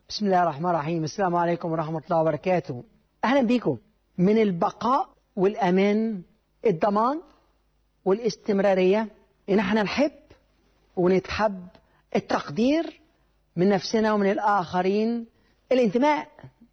بسم الله الرحمن الرحيم السلام عليكم ورحمة الله وبركاته أهلا بكم من البقاء والأمان الضمان والاستمرارية إن احنا نحب ونتحب التقدير من نفسنا ومن الآخرين الانتماء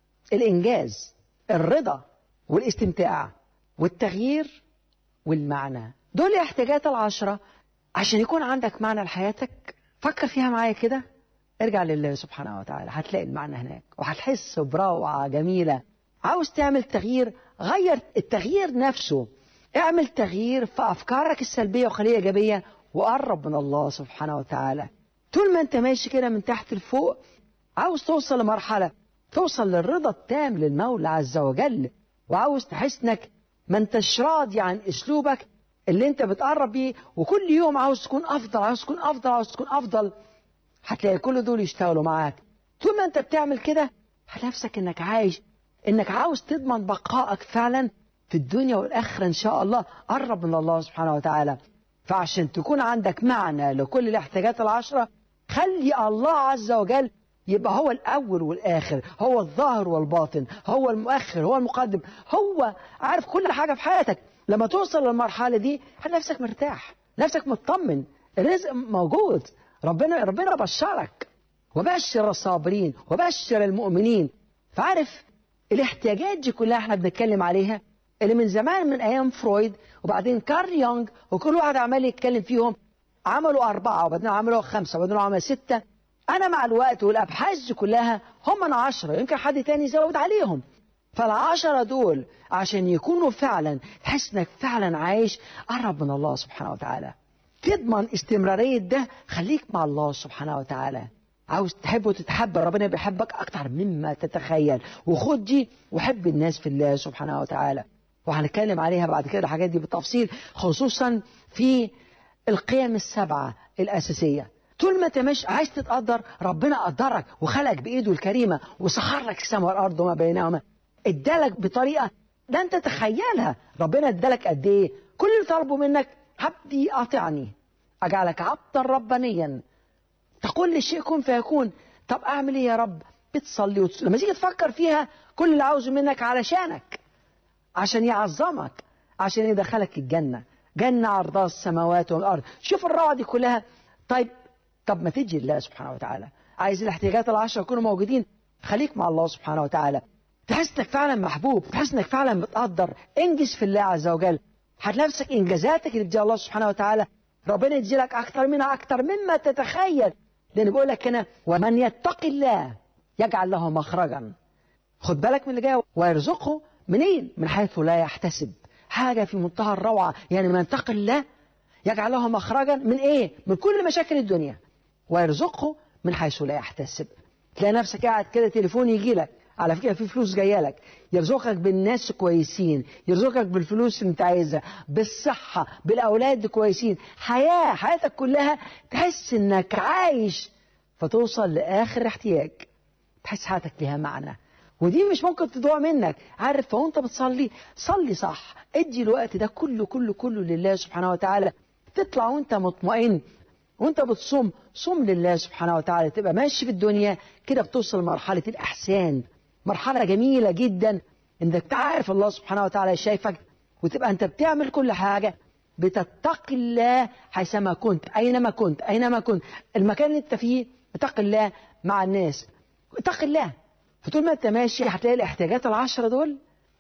الإنجاز الرضا والاستمتاع والتغيير والمعنى دول الاحتياجات العشرة عشان يكون عندك معنى لحياتك فكر فيها معايا كده ارجع لله سبحانه وتعالى هتلاقي المعنى هناك وهتحس بروعة جميلة عاوز تعمل تغيير غير التغيير نفسه اعمل تغيير في أفكارك السلبية وخليها إيجابية وقرب من الله سبحانه وتعالى طول ما انت ماشي كده من تحت لفوق عاوز توصل لمرحلة توصل للرضا التام للمولى عز وجل وعاوز تحس انك ما انتش راضي عن اسلوبك اللي انت بتقرب بيه وكل يوم عاوز تكون افضل عاوز تكون افضل عاوز تكون افضل هتلاقي كل دول يشتغلوا معاك طول ما انت بتعمل كده هنفسك انك عايش انك عاوز تضمن بقائك فعلا في الدنيا والاخره ان شاء الله قرب من الله سبحانه وتعالى فعشان تكون عندك معنى لكل الاحتياجات العشره خلي الله عز وجل يبقى هو الأول والآخر هو الظاهر والباطن هو المؤخر هو المقدم هو عارف كل حاجة في حياتك لما توصل للمرحلة دي نفسك مرتاح نفسك مطمن الرزق موجود ربنا ربنا بشرك وبشر الصابرين وبشر المؤمنين فعارف الاحتياجات دي كلها احنا بنتكلم عليها اللي من زمان من ايام فرويد وبعدين كارل يونغ وكل واحد عمال يتكلم فيهم عملوا أربعة وبعدين عملوا خمسة وبعدين عملوا ستة أنا مع الوقت والأبحاث دي كلها هم من عشرة يمكن حد تاني يزود عليهم فالعشرة دول عشان يكونوا فعلا تحس انك فعلا عايش قرب من الله سبحانه وتعالى تضمن استمرارية ده خليك مع الله سبحانه وتعالى عاوز تحب وتتحب ربنا بيحبك أكتر مما تتخيل وخد دي وحب الناس في الله سبحانه وتعالى وهنتكلم عليها بعد كده الحاجات دي بالتفصيل خصوصا في القيم السبعة الأساسية طول ما انت مش عايز تتقدر ربنا قدرك وخلقك بايده الكريمه وسخر لك السماء والارض وما بينهما ادالك بطريقه لن تتخيلها ربنا ادالك قد ايه كل اللي طلبه منك عبدي اطعني اجعلك عبدا ربانيا تقول للشيء كن فيكون طب اعمل ايه يا رب بتصلي وتص... لما تيجي تفكر فيها كل اللي عاوزه منك علشانك عشان يعظمك عشان يدخلك الجنه جنه عرضها السماوات والارض شوف الروعه دي كلها طيب طب ما تجي الله سبحانه وتعالى عايز الاحتياجات العشرة يكونوا موجودين خليك مع الله سبحانه وتعالى تحس انك فعلا محبوب تحس انك فعلا متقدر انجز في الله عز وجل هتلاقي نفسك انجازاتك اللي بتديها الله سبحانه وتعالى ربنا يدي لك اكتر منها اكتر مما تتخيل لان بيقول لك هنا ومن يتقي الله يجعل له مخرجا خد بالك من اللي جاي ويرزقه منين من حيث لا يحتسب حاجه في منتهى الروعه يعني من يتقي الله يجعل له مخرجا من ايه من كل مشاكل الدنيا ويرزقه من حيث لا يحتسب تلاقي نفسك قاعد كده تليفون يجي لك على فكره في فلوس جايه لك يرزقك بالناس كويسين يرزقك بالفلوس اللي انت عايزها بالصحه بالاولاد كويسين حياه حياتك كلها تحس انك عايش فتوصل لاخر احتياج تحس حياتك ليها معنى ودي مش ممكن تضيع منك عارف فوانت بتصلي صلي صح ادي الوقت ده كله كله كله لله سبحانه وتعالى تطلع وانت مطمئن وانت بتصوم صوم لله سبحانه وتعالى تبقى ماشي في الدنيا كده بتوصل لمرحلة الأحسان مرحلة جميلة جدا انك تعرف الله سبحانه وتعالى شايفك وتبقى انت بتعمل كل حاجة بتتقي الله حيثما كنت أينما كنت أينما كنت المكان اللي انت فيه اتقي الله مع الناس اتقي الله فطول ما انت ماشي هتلاقي الاحتياجات العشرة دول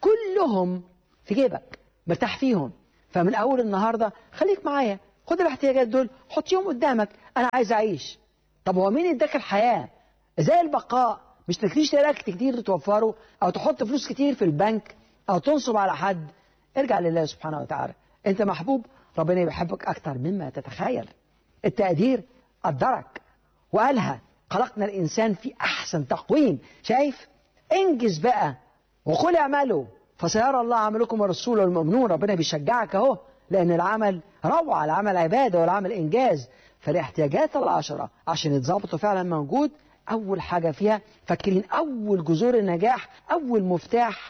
كلهم في جيبك مرتاح فيهم فمن أول النهاردة خليك معايا خد الاحتياجات دول حطيهم قدامك انا عايز اعيش طب هو مين اداك الحياه ازاي البقاء مش تكليش تلاقي كتير توفره او تحط فلوس كتير في البنك او تنصب على حد ارجع لله سبحانه وتعالى انت محبوب ربنا بيحبك اكتر مما تتخيل التقدير قدرك وقالها خلقنا الانسان في احسن تقويم شايف انجز بقى وقل اعملوا فسيرى الله عملكم ورسوله المؤمنون ربنا بيشجعك اهو لأن العمل روعة العمل عبادة والعمل إنجاز فالاحتياجات العشرة عشان يتظبطوا فعلا موجود أول حاجة فيها فاكرين أول جذور النجاح أول مفتاح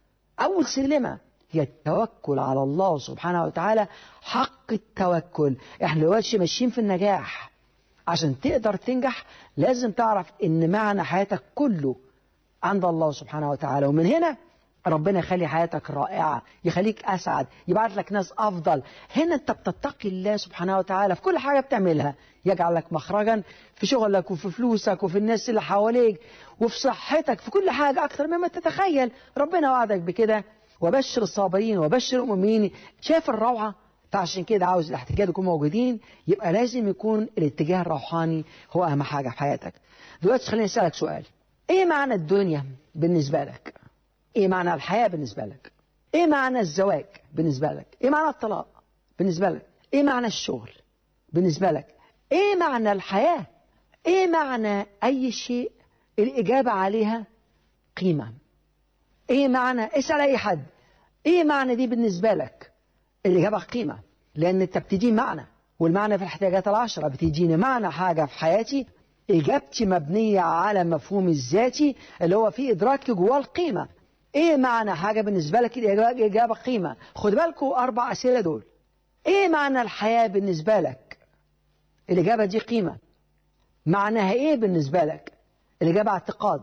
أول سلمة هي التوكل على الله سبحانه وتعالى حق التوكل احنا دلوقتي ماشيين في النجاح عشان تقدر تنجح لازم تعرف ان معنى حياتك كله عند الله سبحانه وتعالى ومن هنا ربنا يخلي حياتك رائعة يخليك أسعد يبعت لك ناس أفضل هنا أنت بتتقي الله سبحانه وتعالى في كل حاجة بتعملها يجعل لك مخرجا في شغلك وفي فلوسك وفي الناس اللي حواليك وفي صحتك في كل حاجة أكثر مما تتخيل ربنا وعدك بكده وبشر الصابرين وبشر المؤمنين شايف الروعة فعشان كده عاوز الاحتجاج يكونوا موجودين يبقى لازم يكون الاتجاه الروحاني هو أهم حاجة في حياتك دلوقتي خليني أسألك سؤال إيه معنى الدنيا بالنسبة لك؟ ايه معنى الحياة بالنسبة لك ايه معنى الزواج بالنسبة لك ايه معنى الطلاق بالنسبة لك ايه معنى الشغل بالنسبة لك ايه معنى الحياة ايه معنى اي شيء الاجابة عليها قيمة ايه معنى اسأل اي حد ايه معنى دي بالنسبة لك الاجابة قيمة لان انت بتدي معنى والمعنى في الاحتياجات العشرة بتديني معنى حاجة في حياتي إجابتي مبنية على مفهوم الذاتي اللي هو في إدراكي جواه القيمة ايه معنى حاجه بالنسبه لك الاجابه قيمه خد بالكم اربع اسئله دول ايه معنى الحياه بالنسبه لك الاجابه دي قيمه معناها ايه بالنسبه لك الاجابه اعتقاد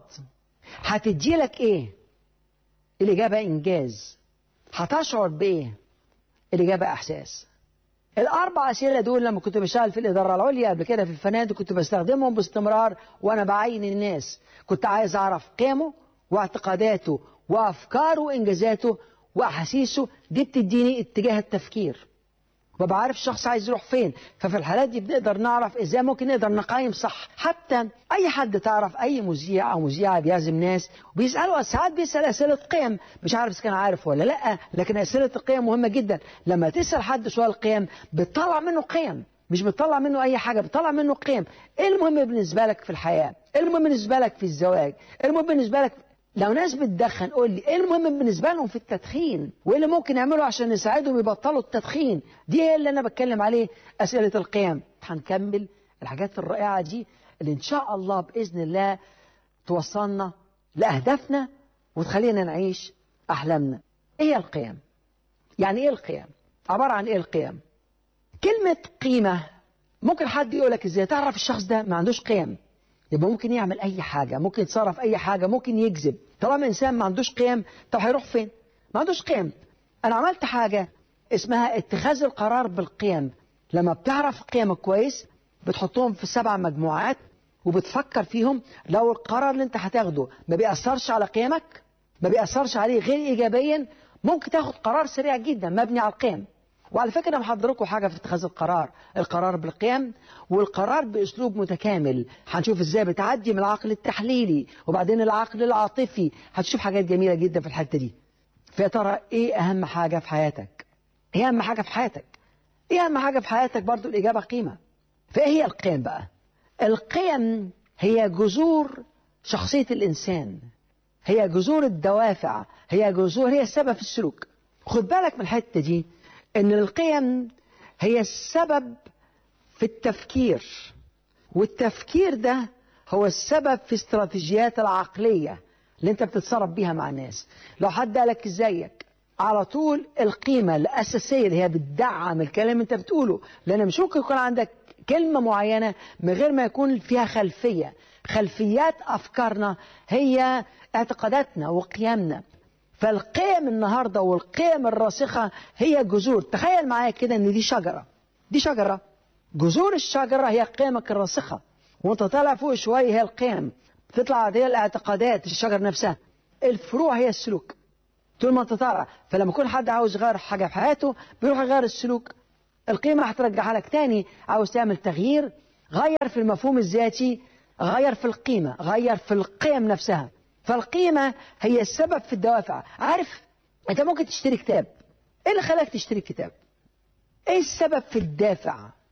هتدي لك ايه الاجابه انجاز هتشعر بايه الاجابه احساس الاربع اسئله دول لما كنت بشتغل في الاداره العليا قبل كده في الفنادق كنت بستخدمهم باستمرار وانا بعين الناس كنت عايز اعرف قيمه واعتقاداته وافكاره وانجازاته واحاسيسه دي بتديني اتجاه التفكير وببقى عارف الشخص عايز يروح فين ففي الحالات دي بنقدر نعرف ازاي ممكن نقدر نقيم صح حتى اي حد تعرف اي مذيع او مذيعه بيعزم ناس وبيسالوا ساعات بيسال اسئله قيم مش عارف اذا كان عارف ولا لا لكن اسئله القيم مهمه جدا لما تسال حد سؤال قيم بتطلع منه قيم مش بتطلع منه اي حاجه بتطلع منه قيم ايه المهم بالنسبه لك في الحياه ايه المهم بالنسبه لك في الزواج ايه المهم بالنسبه لك لو ناس بتدخن قول لي ايه المهم بالنسبه لهم في التدخين وايه اللي ممكن يعملوا عشان يساعدهم يبطلوا التدخين دي هي اللي انا بتكلم عليه اسئله القيم هنكمل الحاجات الرائعه دي اللي ان شاء الله باذن الله توصلنا لاهدافنا وتخلينا نعيش احلامنا ايه هي القيم يعني ايه القيم عباره عن ايه القيم كلمه قيمه ممكن حد يقول لك ازاي تعرف الشخص ده ما عندوش قيم يبقى ممكن يعمل اي حاجه ممكن يتصرف اي حاجه ممكن يكذب طالما انسان ما عندوش قيم طب هيروح فين ما عندوش قيم انا عملت حاجه اسمها اتخاذ القرار بالقيم لما بتعرف قيمك كويس بتحطهم في سبع مجموعات وبتفكر فيهم لو القرار اللي انت هتاخده ما بيأثرش على قيمك ما بيأثرش عليه غير ايجابيا ممكن تاخد قرار سريع جدا مبني على القيم وعلى فكرة أنا محضر لكم حاجة في اتخاذ القرار القرار بالقيم والقرار بأسلوب متكامل هنشوف إزاي بتعدي من العقل التحليلي وبعدين العقل العاطفي هتشوف حاجات جميلة جدا في الحتة دي فيا ترى إيه أهم حاجة في حياتك إيه أهم حاجة في حياتك إيه أهم حاجة في حياتك برضو الإجابة قيمة فإيه هي القيم بقى القيم هي جذور شخصية الإنسان هي جذور الدوافع هي جذور هي السبب في السلوك خد بالك من الحتة دي ان القيم هي السبب في التفكير والتفكير ده هو السبب في استراتيجيات العقلية اللي انت بتتصرف بيها مع الناس لو حد قالك ازيك على طول القيمة الأساسية اللي هي بتدعم الكلام اللي انت بتقوله لأن مش ممكن يكون عندك كلمة معينة من غير ما يكون فيها خلفية خلفيات أفكارنا هي اعتقاداتنا وقيمنا فالقيم النهارده والقيم الراسخه هي جذور تخيل معايا كده ان دي شجره دي شجره جذور الشجره هي قيمك الراسخه وانت طالع فوق شويه هي القيم بتطلع هي الاعتقادات الشجر نفسها الفروع هي السلوك طول ما انت طالع فلما يكون حد عاوز يغير حاجه في حياته بيروح يغير السلوك القيمه هترجعها لك تاني عاوز تعمل تغيير غير في المفهوم الذاتي غير في القيمه غير في القيم نفسها فالقيمة هي السبب في الدوافع عارف انت ممكن تشتري كتاب ايه اللي خلاك تشتري كتاب ايه السبب في الدافع